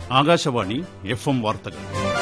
Akashvani F M വാർത്തകൾ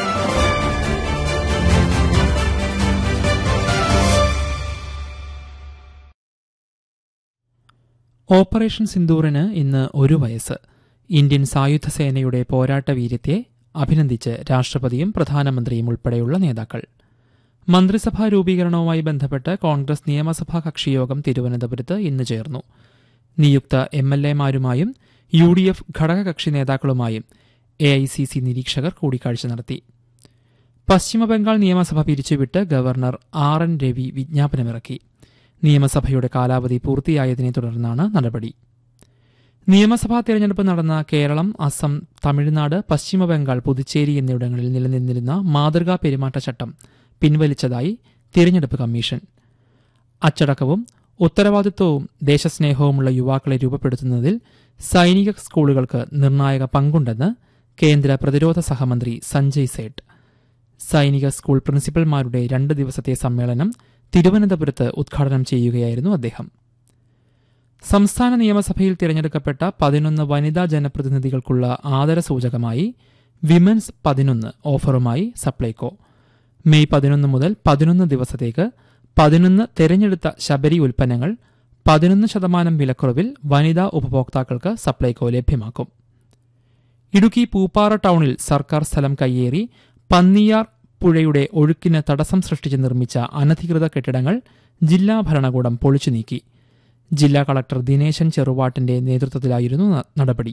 operation സിന്ദൂറിന് ഇന്ന് ഒരു വയസ്സ് ഇന്ത്യൻ സായുധ സേനയുടെ പോരാട്ട വീര്യത്തെ അഭിനന്ദിച്ച് രാഷ്ട്രപതിയും പ്രധാനമന്ത്രിയും ഉൾപ്പെടെയുള്ള നേതാക്കൾ മന്ത്രിസഭാ രൂപീകരണവുമായി ബന്ധപ്പെട്ട് കോൺഗ്രസ് നിയമസഭാ കക്ഷിയോഗം തിരുവനന്തപുരത്ത് ഇന്ന് ചേർന്നു നിയുക്ത എം എൽ എമാരുമായും യു ഡി എഫ് ഘടകകക്ഷി നേതാക്കളുമായും എ ഐ സി സി നിരീക്ഷകർ കൂടിക്കാഴ്ച നടത്തി പശ്ചിമബംഗാൾ നിയമസഭ പിരിച്ചുവിട്ട് ഗവർണർ ആർ എൻ രവി വിജ്ഞാപനമിറക്കി നിയമസഭയുടെ കാലാവധി പൂർത്തിയായതിനെ തുടർന്നാണ് നടപടി നിയമസഭാ തെരഞ്ഞെടുപ്പ് നടന്ന കേരളം അസം തമിഴ്നാട് പശ്ചിമബംഗാൾ പുതുച്ചേരി എന്നിവിടങ്ങളിൽ നിലനിന്നിരുന്ന മാതൃകാ പെരുമാറ്റച്ചട്ടം പിൻവലിച്ചതായി തിരഞ്ഞെടുപ്പ് കമ്മീഷൻ അച്ചടക്കവും ഉത്തരവാദിത്വവും ദേശസ്നേഹവുമുള്ള യുവാക്കളെ രൂപപ്പെടുത്തുന്നതിൽ സൈനിക സ്കൂളുകൾക്ക് നിർണായക പങ്കുണ്ടെന്ന് കേന്ദ്ര പ്രതിരോധ സഹമന്ത്രി സഞ്ജയ് സേഠ് സൈനിക സ്കൂൾ പ്രിൻസിപ്പൽമാരുടെ രണ്ട് ദിവസത്തെ സമ്മേളനം തിരുവനന്തപുരത്ത് ഉദ്ഘാടനം ചെയ്യുകയായിരുന്നു അദ്ദേഹം സംസ്ഥാന നിയമസഭയിൽ തിരഞ്ഞെടുക്കപ്പെട്ട പതിനൊന്ന് വനിതാ ജനപ്രതിനിധികൾക്കുള്ള ആദരസൂചകമായി വിമൻസ് പതിനൊന്ന് ഓഫറുമായി സപ്ലൈകോ മെയ് പതിനൊന്ന് മുതൽ പതിനൊന്ന് ദിവസത്തേക്ക് പതിനൊന്ന് തെരഞ്ഞെടുത്ത ശബരി ഉൽപ്പന്നങ്ങൾ പതിനൊന്ന് ശതമാനം വിലക്കുറവിൽ വനിതാ ഉപഭോക്താക്കൾക്ക് സപ്ലൈകോ ലഭ്യമാക്കും ഇടുക്കി പൂപ്പാറ ടൗണിൽ സർക്കാർ സ്ഥലം കയ്യേറി പന്നിയാർ പുഴയുടെ ഒഴുക്കിന് തടസ്സം സൃഷ്ടിച്ച് നിർമ്മിച്ച അനധികൃത കെട്ടിടങ്ങൾ ജില്ലാ ഭരണകൂടം പൊളിച്ചു നീക്കി ജില്ലാ കളക്ടർ ദിനേശൻ ചെറുവാട്ടിന്റെ നേതൃത്വത്തിലായിരുന്നു ന- നടപടി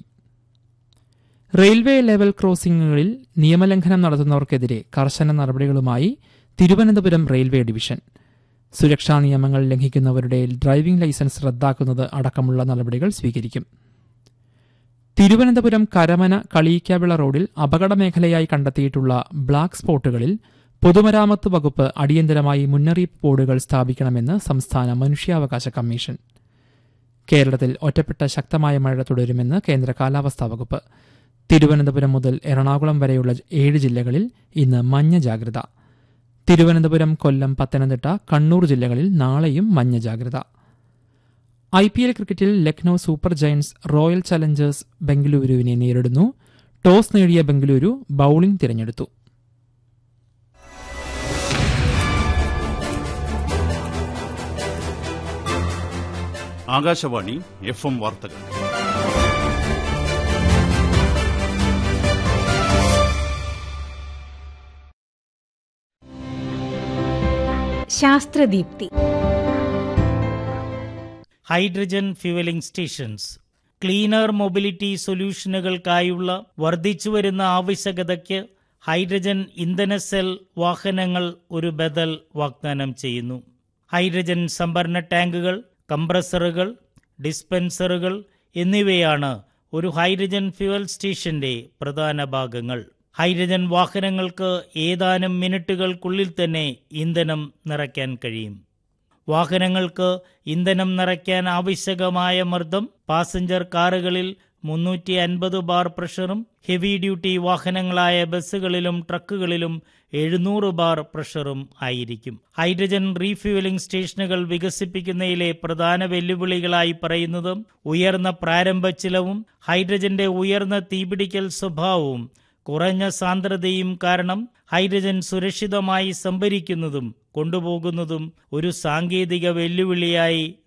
റെയിൽവേ ലെവൽ ക്രോസിംഗുകളിൽ നിയമലംഘനം നടത്തുന്നവർക്കെതിരെ കർശന നടപടികളുമായി തിരുവനന്തപുരം റെയിൽവേ ഡിവിഷൻ സുരക്ഷാ നിയമങ്ങൾ ലംഘിക്കുന്നവരുടെ ഡ്രൈവിംഗ് ലൈസൻസ് റദ്ദാക്കുന്നത് അടക്കമുള്ള നടപടികൾ സ്വീകരിക്കും തിരുവനന്തപുരം കരമന കളീക്കാവിള റോഡിൽ അപകട മേഖലയായി കണ്ടെത്തിയിട്ടുള്ള ബ്ലാക്ക് സ്പോട്ടുകളിൽ പൊതുമരാമത്ത് വകുപ്പ് അടിയന്തരമായി മുന്നറിയിപ്പ് ബോർഡുകൾ സ്ഥാപിക്കണമെന്ന് സംസ്ഥാന മനുഷ്യാവകാശ കമ്മീഷൻ കേരളത്തിൽ ഒറ്റപ്പെട്ട ശക്തമായ മഴ തുടരുമെന്ന് കേന്ദ്ര കാലാവസ്ഥാ വകുപ്പ് തിരുവനന്തപുരം മുതൽ എറണാകുളം വരെയുള്ള ഏഴ് ജില്ലകളിൽ ഇന്ന് മഞ്ഞ ജാഗ്രത തിരുവനന്തപുരം കൊല്ലം പത്തനംതിട്ട കണ്ണൂർ ജില്ലകളിൽ നാളെയും മഞ്ഞ ജാഗ്രത ഐ പി എൽ ക്രിക്കറ്റിൽ Lucknow super giants royal challengers ബംഗളൂരുവിനെ നേരിടുന്നു ടോസ് നേടിയ ബംഗളൂരു ബൌളിംഗ് തിരഞ്ഞെടുത്തു ആകാശവാണി എഫ് എം വാർത്തകൾ Sasthradeepthi hydrogen fuelling stations cleaner mobility സൊല്യൂഷനുകൾക്കായുള്ള വർദ്ധിച്ചുവരുന്ന ആവശ്യകതയ്ക്ക് ഹൈഡ്രജൻ ഇന്ധന സെൽ വാഹനങ്ങൾ ഒരു ബദൽ വാഗ്ദാനം ചെയ്യുന്നു ഹൈഡ്രജൻ സംഭരണ ടാങ്കുകൾ കംപ്രസറുകൾ ഡിസ്പെൻസറുകൾ എന്നിവയാണ് ഒരു ഹൈഡ്രജൻ ഫ്യൂവൽ സ്റ്റേഷന്റെ പ്രധാന ഭാഗങ്ങൾ ഹൈഡ്രജൻ വാഹനങ്ങൾക്ക് ഏതാനും മിനിറ്റുകൾക്കുള്ളിൽ തന്നെ ഇന്ധനം നിറയ്ക്കാൻ കഴിയും വാഹനങ്ങൾക്ക് ഇന്ധനം നിറയ്ക്കാൻ ആവശ്യകമായ മർദ്ദം പാസഞ്ചർ കാറുകളിൽ മുന്നൂറ്റി അൻപത് ബാർ പ്രഷറും ഹെവി ഡ്യൂട്ടി വാഹനങ്ങളായ ബസ്സുകളിലും ട്രക്കുകളിലും എഴുന്നൂറ് ബാർ പ്രഷറും ആയിരിക്കും ഹൈഡ്രജൻ റീഫ്യൂവലിംഗ് സ്റ്റേഷനുകൾ വികസിപ്പിക്കുന്നതിലെ പ്രധാന വെല്ലുവിളികളായി പറയുന്നത് ഉയർന്ന പ്രാരംഭ ചിലവും ഹൈഡ്രജന്റെ ഉയർന്ന തീപിടിക്കൽ സ്വഭാവവും കുറഞ്ഞ സാന്ദ്രതയും കാരണം ഹൈഡ്രജൻ സുരക്ഷിതമായി സംഭരിക്കുന്നതും കൊണ്ടുപോകുന്നതും ഒരു സാങ്കേതിക വെല്ലുവിളിയായി